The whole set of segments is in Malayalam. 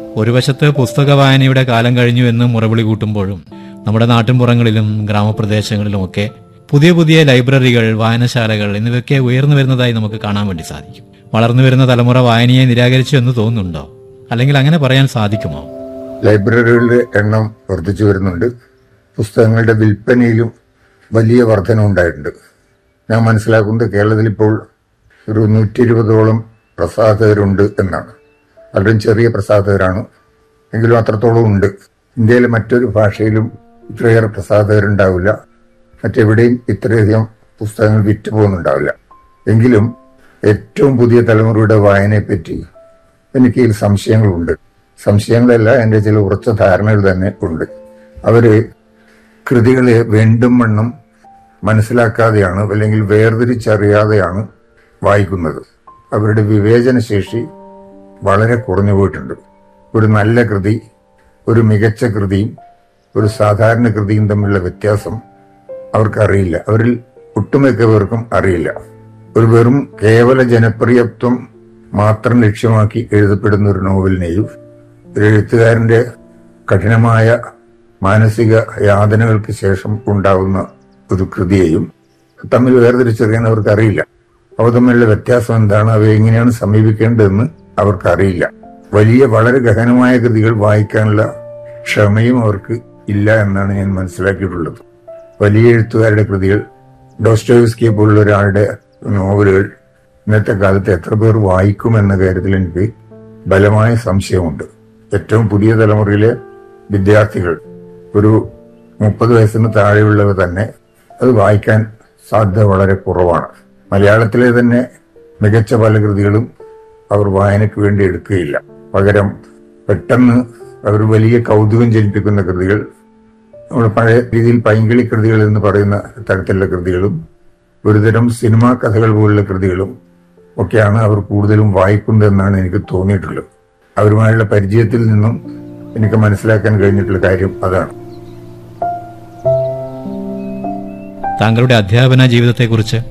ഒരു വശത്ത് പുസ്തക വായനയുടെ കാലം കഴിഞ്ഞു എന്ന് മുറവിളി കൂട്ടുമ്പോഴും നമ്മുടെ നാട്ടിൻപുറങ്ങളിലും ഗ്രാമപ്രദേശങ്ങളിലുമൊക്കെ പുതിയ പുതിയ ലൈബ്രറികൾ വായനശാലകൾ എന്നിവയൊക്കെ ഉയർന്നു വരുന്നതായി നമുക്ക് കാണാൻ വേണ്ടി സാധിക്കും വളർന്നു വരുന്ന തലമുറ വായനയെ നിരാകരിച്ചു എന്ന് തോന്നുന്നുണ്ടോ അല്ലെങ്കിൽ അങ്ങനെ പറയാൻ സാധിക്കുമോ ലൈബ്രറികളുടെ എണ്ണം വർദ്ധിച്ചു വരുന്നുണ്ട് പുസ്തകങ്ങളുടെ വിൽപ്പനയിലും വലിയ വർധന ഉണ്ടായിട്ടുണ്ട് ഞാൻ മനസ്സിലാക്കുന്നത് കേരളത്തിൽ ഇപ്പോൾ ഒരു നൂറ്റി ഇരുപതോളം പ്രസാധകരുണ്ട് എന്നാണ് അവരും ചെറിയ പ്രസാധകരാണ് എങ്കിലും അത്രത്തോളം ഉണ്ട് ഇന്ത്യയിലെ മറ്റൊരു ഭാഷയിലും ഇത്രയേറെ പ്രസാധകരുണ്ടാവില്ല മറ്റെവിടെയും ഇത്രയധികം പുസ്തകങ്ങൾ വിറ്റ് പോകുന്നുണ്ടാവില്ല എങ്കിലും ഏറ്റവും പുതിയ തലമുറയുടെ വായനയെപ്പറ്റി എനിക്ക് ഇതിൽ സംശയങ്ങളുണ്ട് സംശയങ്ങളല്ല എൻ്റെ ചില ഉറച്ച ധാരണകൾ തന്നെ ഉണ്ട് അവര് കൃതികളെ വേണ്ടും വണ്ണം മനസ്സിലാക്കാതെയാണ് അല്ലെങ്കിൽ വേർതിരിച്ചറിയാതെയാണ് വായിക്കുന്നത് അവരുടെ വിവേചനശേഷി വളരെ കുറഞ്ഞു പോയിട്ടുണ്ട് ഒരു നല്ല കൃതി ഒരു മികച്ച കൃതിയും ഒരു സാധാരണ കൃതിയും തമ്മിലുള്ള വ്യത്യാസം അവർക്കറിയില്ല അവരിൽ ഒട്ടുമിക്ക പേർക്കും അറിയില്ല ഒരു വെറും കേവല ജനപ്രിയത്വം മാത്രം ലക്ഷ്യമാക്കി എഴുതപ്പെടുന്ന ഒരു നോവലിനെയും ഒരു എഴുത്തുകാരന്റെ കഠിനമായ മാനസിക യാതനകൾക്ക് ശേഷം ഉണ്ടാകുന്ന ഒരു കൃതിയെയും തമ്മിൽ വേർതിരിച്ചറിയാൻ അവർക്ക് അറിയില്ല അവ തമ്മിലുള്ള വ്യത്യാസം എന്താണ് അവയെ എങ്ങനെയാണ് സമീപിക്കേണ്ടതെന്ന് അവർക്കറിയില്ല വലിയ വളരെ ഗഹനമായ കൃതികൾ വായിക്കാനുള്ള ക്ഷമയും അവർക്ക് ഇല്ല എന്നാണ് ഞാൻ മനസ്സിലാക്കിയിട്ടുള്ളത് വലിയ എഴുത്തുകാരുടെ കൃതികൾ ഡോസ്റ്റോവസ്കിയെ പോലുള്ള ഒരാളുടെ നോവലുകൾ ഇന്നത്തെ കാലത്ത് എത്ര പേർ വായിക്കുമെന്ന കാര്യത്തിൽ എനിക്ക് ബലമായ സംശയമുണ്ട് ഏറ്റവും പുതിയ തലമുറയിലെ വിദ്യാർത്ഥികൾ ഒരു മുപ്പത് വയസ്സിന് താഴെയുള്ളവർ തന്നെ അത് വായിക്കാൻ സാധ്യത വളരെ കുറവാണ് മലയാളത്തിലെ തന്നെ മികച്ച പല കൃതികളും അവർ വായനയ്ക്ക് വേണ്ടി എടുക്കുകയില്ല പകരം പെട്ടെന്ന് അവർ വലിയ കൗതുകം ജനിപ്പിക്കുന്ന കൃതികൾ നമ്മുടെ പഴയ രീതിയിൽ പൈങ്കിളി കൃതികൾ എന്ന് പറയുന്ന തരത്തിലുള്ള കൃതികളും ഒരുതരം സിനിമാ കഥകൾ പോലുള്ള കൃതികളും ഒക്കെയാണ് അവർ കൂടുതലും വായിക്കുന്നതെന്നാണ് എനിക്ക് തോന്നിയിട്ടുള്ളത് അവരുമായുള്ള പരിചയത്തിൽ നിന്നും എനിക്ക് മനസ്സിലാക്കാൻ കഴിഞ്ഞിട്ടുള്ള കാര്യം അതാണ് താങ്കളുടെ അധ്യാപന ജീവിതത്തെക്കുറിച്ച്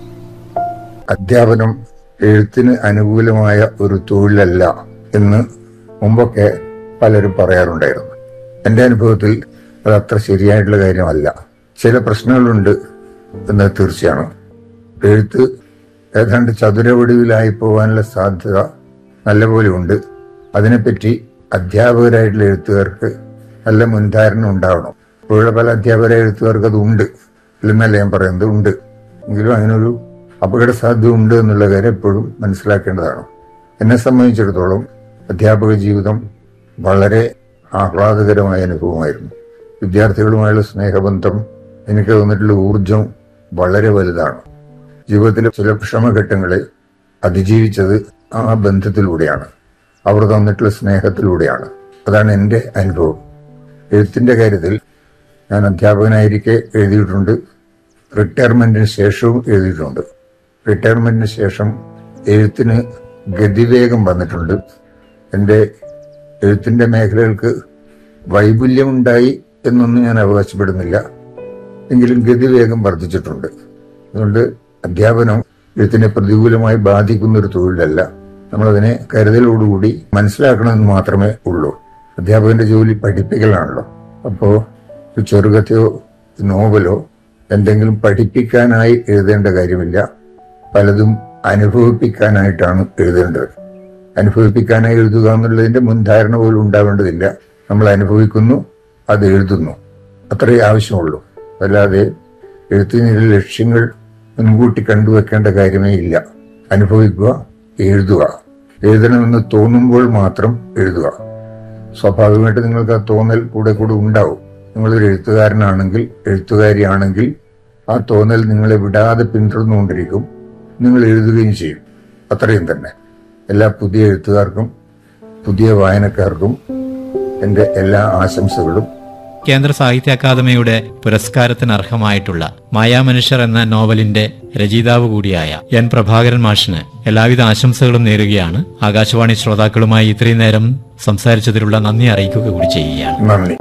അധ്യാപനം എഴുത്തിന് അനുകൂലമായ ഒരു തൊഴിലല്ല എന്ന് മുമ്പൊക്കെ പലരും പറയാറുണ്ടായിരുന്നു എന്റെ അനുഭവത്തിൽ അത് അത്ര ശരിയായിട്ടുള്ള കാര്യമല്ല ചില പ്രശ്നങ്ങളുണ്ട് എന്ന് തീർച്ചയാണ് എഴുത്ത് ഏതാണ്ട് ചതുരവടിവിലായി പോകാനുള്ള സാധ്യത നല്ലപോലെ ഉണ്ട് അതിനെപ്പറ്റി അധ്യാപകരായിട്ടുള്ള എഴുത്തുകാർക്ക് നല്ല മുൻധാരണ ഉണ്ടാവണം ഇപ്പോഴുള്ള പല അധ്യാപക എഴുത്തുകാർക്ക് അത് ഉണ്ട് ഇല്ലെന്നല്ല ഞാൻ പറയുന്നത് ഉണ്ട് എങ്കിലും അതിനൊരു അപകട സാധ്യത ഉണ്ട് എന്നുള്ള കാര്യം എപ്പോഴും മനസ്സിലാക്കേണ്ടതാണ് എന്നെ സംബന്ധിച്ചിടത്തോളം അധ്യാപക ജീവിതം വളരെ ആഹ്ലാദകരമായ അനുഭവമായിരുന്നു വിദ്യാർത്ഥികളുമായുള്ള സ്നേഹബന്ധം എനിക്ക് തോന്നിയിട്ടുള്ള ഊർജം വളരെ വലുതാണ് ജീവിതത്തിലെ ചില വിഷമഘട്ടങ്ങളെ അതിജീവിച്ചത് ആ ബന്ധത്തിലൂടെയാണ് അവർ തന്നിട്ടുള്ള സ്നേഹത്തിലൂടെയാണ് അതാണ് എൻ്റെ അനുഭവം എഴുത്തിന്റെ കാര്യത്തിൽ ഞാൻ അധ്യാപകനായിരിക്കെ എഴുതിയിട്ടുണ്ട് റിട്ടയർമെന്റിന് ശേഷവും എഴുതിയിട്ടുണ്ട് റിട്ടയർമെന്റിന് ശേഷം എഴുത്തിന് ഗതിവേഗം വന്നിട്ടുണ്ട് എൻ്റെ എഴുത്തിന്റെ മേഖലകൾക്ക് വൈപുല്യമുണ്ടായി എന്നൊന്നും ഞാൻ അവകാശപ്പെടുന്നില്ല എങ്കിലും ഗതിവേഗം വർദ്ധിച്ചിട്ടുണ്ട് അതുകൊണ്ട് അധ്യാപനം എഴുത്തിനെ പ്രതികൂലമായി ബാധിക്കുന്ന ഒരു തൊഴിലല്ല നമ്മളതിനെ കരുതലോടുകൂടി മനസ്സിലാക്കണമെന്ന് മാത്രമേ ഉള്ളൂ അധ്യാപകന്റെ ജോലി പഠിപ്പിക്കലാണല്ലോ അപ്പോ ഒരു ചെറുകഥയോ നോവലോ എന്തെങ്കിലും പഠിപ്പിക്കാനായി എഴുതേണ്ട കാര്യമില്ല പലതും അനുഭവിപ്പിക്കാനായിട്ടാണ് എഴുതേണ്ടത് അനുഭവിപ്പിക്കാനായി എഴുതുക എന്നുള്ളതിന്റെ മുൻധാരണ പോലും ഉണ്ടാവേണ്ടതില്ല നമ്മൾ അനുഭവിക്കുന്നു അത് എഴുതുന്നു അത്രയേ ആവശ്യമുള്ളൂ അല്ലാതെ എഴുത്തിന് ലക്ഷ്യങ്ങൾ മുൻകൂട്ടി കണ്ടുവെക്കേണ്ട കാര്യമേ ഇല്ല അനുഭവിക്കുക എഴുതുക എഴുതണമെന്ന് തോന്നുമ്പോൾ മാത്രം എഴുതുക സ്വാഭാവികമായിട്ട് നിങ്ങൾക്ക് ആ തോന്നൽ കൂടെ കൂടെ ഉണ്ടാവും നിങ്ങളൊരു എഴുത്തുകാരനാണെങ്കിൽ എഴുത്തുകാരിയാണെങ്കിൽ ആ തോന്നൽ നിങ്ങളെ വിടാതെ പിന്തുടർന്നുകൊണ്ടിരിക്കും നിങ്ങൾ എഴുതുകയും ചെയ്യും അത്രയും തന്നെ എല്ലാ പുതിയ എഴുത്തുകാർക്കും പുതിയ വായനക്കാർക്കും എന്റെ എല്ലാ ആശംസകളും കേന്ദ്ര സാഹിത്യ അക്കാദമിയുടെ പുരസ്കാരത്തിന് അർഹമായിട്ടുള്ള മായാമനുഷ്യർ എന്ന നോവലിന്റെ രചയിതാവ് കൂടിയായ എൻ പ്രഭാകരൻ മാഷിന് എല്ലാവിധ ആശംസകളും നേരുകയാണ് ആകാശവാണി ശ്രോതാക്കളുമായി ഇത്രയും നേരം സംസാരിച്ചതിലുള്ള നന്ദി അറിയിക്കുക കൂടി ചെയ്യുകയാണ് നന്ദി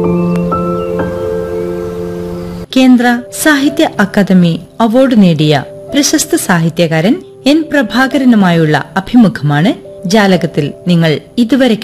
കേന്ദ്ര സാഹിത്യ അക്കാദമി അവാർഡ് നേടിയ പ്രശസ്ത സാഹിത്യകാരൻ എൻ പ്രഭാകരനുമായുള്ള അഭിമുഖമാണ് ജാലകത്തിൽ നിങ്ങൾ ഇതുവരെ